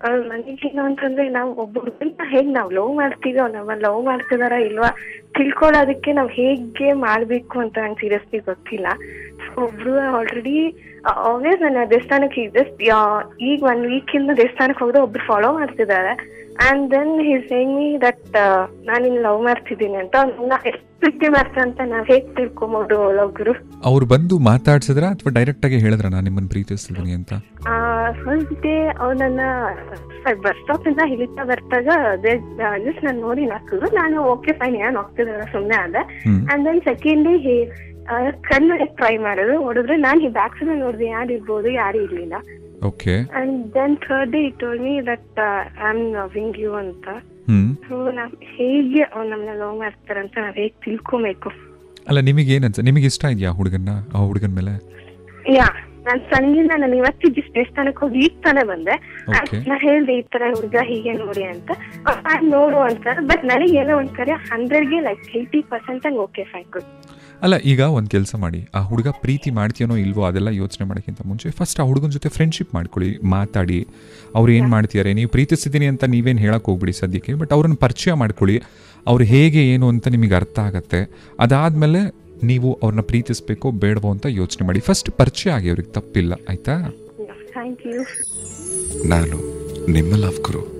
ನನಗೇನು ಅಂತಂದ್ರೆ ನಾವು ಒಬ್ಬ ಹುಡುಗನ ಹೇಗ್ ನಾವು ಲವ್ ಮಾಡ್ತೀವೋ ನಮ್ಮ ಲವ್ ಮಾಡ್ತಿದಾರ ಇಲ್ವಾ ತಿಳ್ಕೊಳ್ಳೋದಕ್ಕೆ ನಾವು ಹೇಗೆ ಮಾಡ್ಬೇಕು ಅಂತ ನಂಗೆ ಸೀರಿಯಸ್ಲಿ ಗೊತ್ತಿಲ್ಲ So, ಒಬ್ರು ಆಲ್ರೆಡಿ ಆಲ್ವೇಸ್ ನನ್ನ ದೇವಸ್ಥಾನಕ್ಕೆ ಜಸ್ಟ್ ಈಗ ಒನ್ ವೀಕ್ ಇಂದ ದೇವಸ್ಥಾನಕ್ಕೆ ಹೋದ್ರೆ ಒಬ್ರು ಫಾಲೋ ಮಾಡ್ತಿದ್ದಾರೆ and then he saying me that ನಾನು ಇನ್ ಲವ್ ಮಾಡ್ತಿದ್ದೀನಿ ಅಂತ ಅವ್ನ ಎಷ್ಟು ಪ್ರೀತಿ ಮಾಡ್ತಾ ಅಂತ ನಾವ್ ಹೇಗ್ ತಿಳ್ಕೊಬೋದು ಲವ್ ಗುರು ಅವ್ರು ಬಂದು ಮಾತಾಡ್ಸಿದ್ರ ಅಥವಾ ಡೈರೆಕ್ಟ್ ಆಗಿ ಹೇಳಿದ್ರ ನಾನು ನಿಮ್ಮನ್ನ ಪ್ರೀತಿಸ್ತಿದ್ದೀನಿ ಅಂತ ಫಸ್ಟ್ ಡೇ ಅವನನ್ನ ಬಸ್ ಸ್ಟಾಪ್ ಇಂದ ಇಳಿತಾ ಬರ್ತಾಗ ಜಸ್ಟ್ ನಾನು ನೋಡಿ ನಕ್ಕಿದ್ರು ನಾನು ಓಕೆ ಫೈನ್ ಏನ್ ಹೋಗ್ತಿದ್ದಾರೆ ಸುಮ್ಮನೆ ಆದೆ hmm and then second day ಕಣ್ಣು ಟ್ರೈ ಮಾಡಿದ್ರು ಹೊಡೆದ್ರೆ ನಾನು ಬ್ಯಾಕ್ ಸೈಡ್ ನೋಡಿದೆ ಯಾರು ಇರ್ಬೋದು ಯಾರು ಇರ್ಲಿಲ್ಲ okay and then third day it told me that I am loving you ಅಂತ ಹ್ಮ್ ಸೊ ನಾವ್ ಹೇಗೆ ಅವ್ರು ನಮ್ಮನ್ನ ಲವ್ ಮಾಡ್ತಾರಂತ ನಾವ್ ಹೇಗ್ ತಿಳ್ಕೊಬೇಕು ಅಲ್ಲ ನಿಮಗೆ ಏನನ್ಸ ನಿಮಗೆ ಇಷ್ಟ ಇದೆಯಾ ಹುಡುಗನ್ನ ಆ ಹುಡುಗನ ಮೇಲೆ ಯಾ ನಾನ್ ಸಂಗಿಂದ ನಾನು ಇವತ್ತು ಜಿಸ್ ದೇವಸ್ಥಾನಕ್ಕೆ ಹೋಗಿ ಈಗ ತಾನೇ ಬಂದೆ Okay. ನಾ ಹೇಳ್ದೆ ಈ ತರ ಹುಡುಗ ಹೀಗೆ ನೋಡಿ ಅಂತ ಅವ್ರು ನೋಡು ಅಂತಾರೆ ಬಟ್ ನನಗೆ ಏನೋ ಒಂದ್ಕಡೆ ಹಂಡ್ರೆಡ್ಗೆ ಲೈಕ್ ಏಯ್ಟಿ ಪರ್ಸೆಂಟ್ ಹಂಗೆ ಓಕೆ ಫೈನ್ ಗುಡ್ ಅಲ್ಲ ಈಗ ಒಂದು ಕೆಲಸ ಮಾಡಿ ಆ ಹುಡುಗ ಪ್ರೀತಿ ಮಾಡ್ತೀಯನೋ ಇಲ್ವೋ ಅದೆಲ್ಲ ಯೋಚನೆ ಮಾಡೋಕ್ಕಿಂತ ಮುಂಚೆ ಫಸ್ಟ್ ಆ ಹುಡುಗನ ಜೊತೆ ಫ್ರೆಂಡ್ಶಿಪ್ ಮಾಡ್ಕೊಳ್ಳಿ ಮಾತಾಡಿ ಅವ್ರು ಏನು ಮಾಡ್ತಿದ್ದಾರೆ ನೀವು ಪ್ರೀತಿಸಿದ್ದೀನಿ ಅಂತ ನೀವೇನು ಹೇಳಕ್ಕೆ ಹೋಗ್ಬಿಡಿ ಸದ್ಯಕ್ಕೆ ಬಟ್ ಅವ್ರನ್ನ ಪರಿಚಯ ಮಾಡ್ಕೊಳ್ಳಿ ಅವ್ರು ಹೇಗೆ ಏನು ಅಂತ ನಿಮಗೆ ಅರ್ಥ ಆಗತ್ತೆ ಅದಾದಮೇಲೆ ನೀವು ಅವ್ರನ್ನ ಪ್ರೀತಿಸ್ಬೇಕೋ ಬೇಡವೋ ಅಂತ ಯೋಚನೆ ಮಾಡಿ ಫಸ್ಟ್ ಪರಿಚಯ ಆಗಿ ಅವ್ರಿಗೆ ತಪ್ಪಿಲ್ಲ ಆಯಿತಾ ಥ್ಯಾಂಕ್ ಯು ನಾನು ನಿಮ್ಮ ಲವ್ ಗುರು